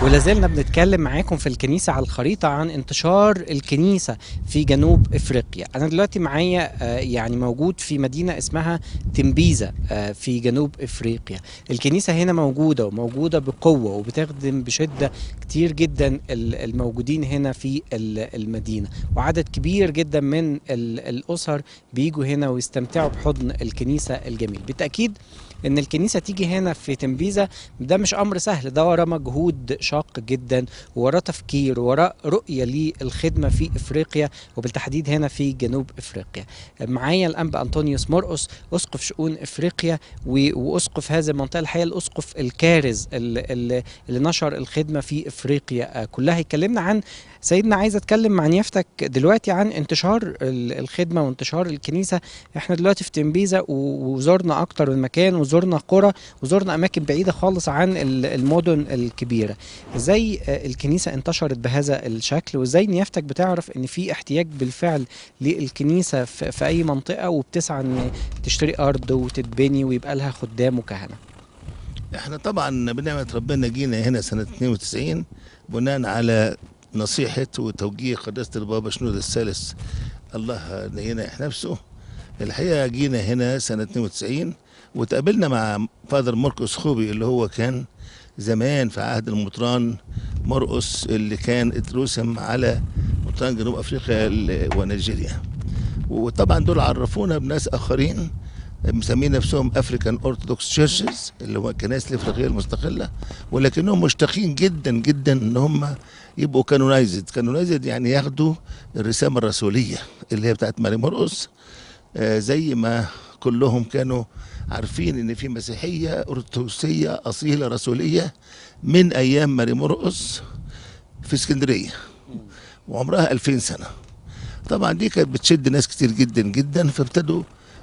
ولازلنا بنتكلم معاكم في الكنيسة على الخريطة عن انتشار الكنيسة في جنوب افريقيا انا دلوقتي معايا آه، يعني موجود في مدينة اسمها تمبيزا آه، في جنوب افريقيا الكنيسة هنا موجودة وموجودة بقوة وبتخدم بشدة كتير جدا ال- الموجودين هنا في ال- المدينة وعدد كبير جدا من ال- الاسر بيجوا هنا ويستمتعوا بحضن الكنيسة الجميل بالتأكيد ان الكنيسة تيجي هنا في تمبيزا ده مش امر سهل ده وراه مجهود شاق جدا وراه تفكير وراه رؤيه للخدمه في افريقيا وبالتحديد هنا في جنوب افريقيا معايا الانبا انطونيوس مرقس اسقف شؤون افريقيا و- واسقف هذه المنطقه الحقيقه الاسقف الكارز اللي, اللي اللي نشر الخدمه في افريقيا آه، كلها يكلمنا عن سيدنا عايز اتكلم مع نيافتك دلوقتي عن انتشار ال- الخدمه وانتشار الكنيسه احنا دلوقتي في تمبيزا و- وزرنا اكتر من مكان وزرنا قرى وزرنا اماكن بعيده خالص عن ال- المدن الكبيره ازاي آه، الكنيسه انتشرت بهذا الشكل وازاي نيافتك بتعرف ان في احتياج بالفعل للكنيسه في في اي منطقه وبتسعى ان تشتري ارض وتتبني ويبقى لها خدام وكهنه احنا طبعا بنعمة ربنا جينا هنا سنة 92 بناء على نصيحة وتوجيه قداسة البابا شنود الثالث الله ينيح نفسه الحقيقة جينا هنا سنة 92 وتقابلنا مع فادر مرقس خوبي اللي هو كان زمان في عهد المطران مرقس اللي كان اترسم على مطران جنوب افريقيا ال- ونيجيريا وطبعا دول عرفونا بناس اخرين مسمين نفسهم افريكان اورثودوكس تشيرشز اللي هو الكنائس الافريقيه المستقله ولكنهم مشتاقين جدا جدا ان هم يبقوا كانونايزد كانونايزد يعني ياخدوا الرسامه الرسوليه اللي هي بتاعت ماري مرقس آه، زي ما كلهم كانوا عارفين ان في مسيحيه ارثوذكسيه اصيله رسوليه من ايام ماري مرقس في اسكندريه وعمرها 2000 سنه طبعا دي كانت بتشد ناس كتير جدا جدا فابتدوا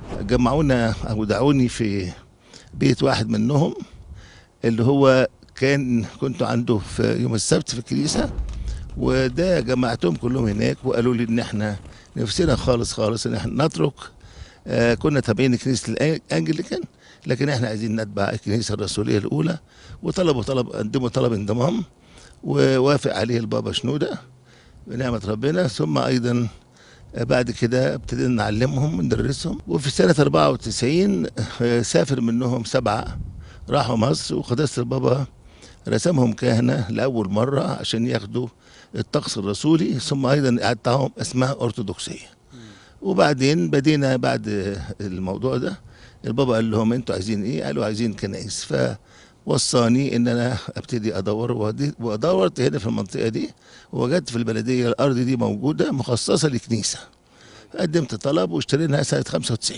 جمعونا او دعوني في بيت واحد منهم اللي هو كان كنت عنده في يوم السبت في الكنيسه وده جمعتهم كلهم هناك وقالوا لي ان احنا نفسنا خالص خالص ان احنا نترك آه كنا تابعين كنيسه الانجليكان لكن احنا عايزين نتبع الكنيسه الرسوليه الاولى وطلبوا طلب قدموا طلب انضمام ووافق عليه البابا شنوده بنعمه ربنا ثم ايضا بعد كده ابتدينا نعلمهم وندرسهم وفي سنة 94 آه، سافر منهم سبعة راحوا مصر وقداسة البابا رسمهم كهنة لأول مرة عشان ياخدوا الطقس الرسولي ثم أيضا أعطاهم أسماء أرثوذكسية وبعدين بدينا بعد الموضوع ده البابا قال لهم انتوا عايزين ايه؟ قالوا عايزين كنائس فوصاني ان انا ابتدي ادور ودي- ودورت هنا في المنطقه دي ووجدت في البلديه الارض دي موجوده مخصصه لكنيسه قدمت طلب واشتريناها سنه 95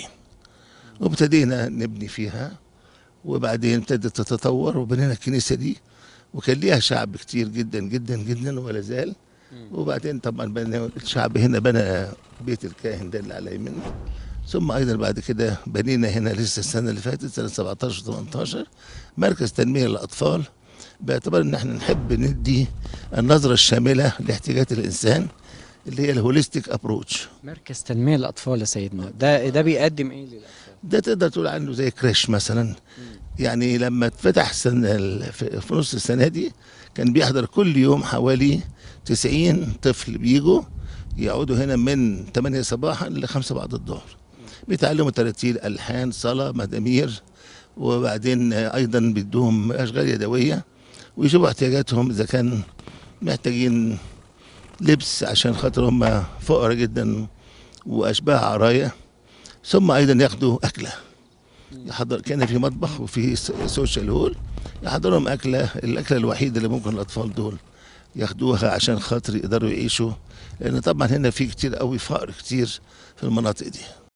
وابتدينا نبني فيها وبعدين ابتدت تتطور وبنينا الكنيسه دي وكان ليها شعب كتير جدا جدا جدا ولا زال وبعدين طبعا بنى الشعب هنا بنى بيت الكاهن ده اللي على يمنا ثم ايضا بعد كده بنينا هنا لسه السنه اللي فاتت سنه 17 18 مركز تنميه للاطفال باعتبار ان احنا نحب ندي النظره الشامله لاحتياجات الانسان اللي هي الهوليستيك ابروتش مركز تنميه الاطفال يا سيدنا ده ده بيقدم ايه للاطفال ده تقدر تقول عنه زي كريش مثلا يعني لما اتفتح سنة ال- في في نص السنة دي كان بيحضر كل يوم حوالي 90 طفل بيجوا يقعدوا هنا من 8 صباحا ل 5 بعد الظهر بيتعلموا تراتيل ألحان صلاة مزامير وبعدين أيضا بيدوهم أشغال يدوية ويشوفوا احتياجاتهم إذا كان محتاجين لبس عشان خاطر هم فقراء جدا وأشباه عراية ثم أيضا ياخدوا أكلة يحضر كان في مطبخ وفي س- سوشيال هول يحضرهم أكلة الأكلة الوحيدة اللي ممكن الأطفال دول ياخدوها عشان خاطر يقدروا يعيشوا لأن طبعا هنا في كتير قوي فقر كتير في المناطق دي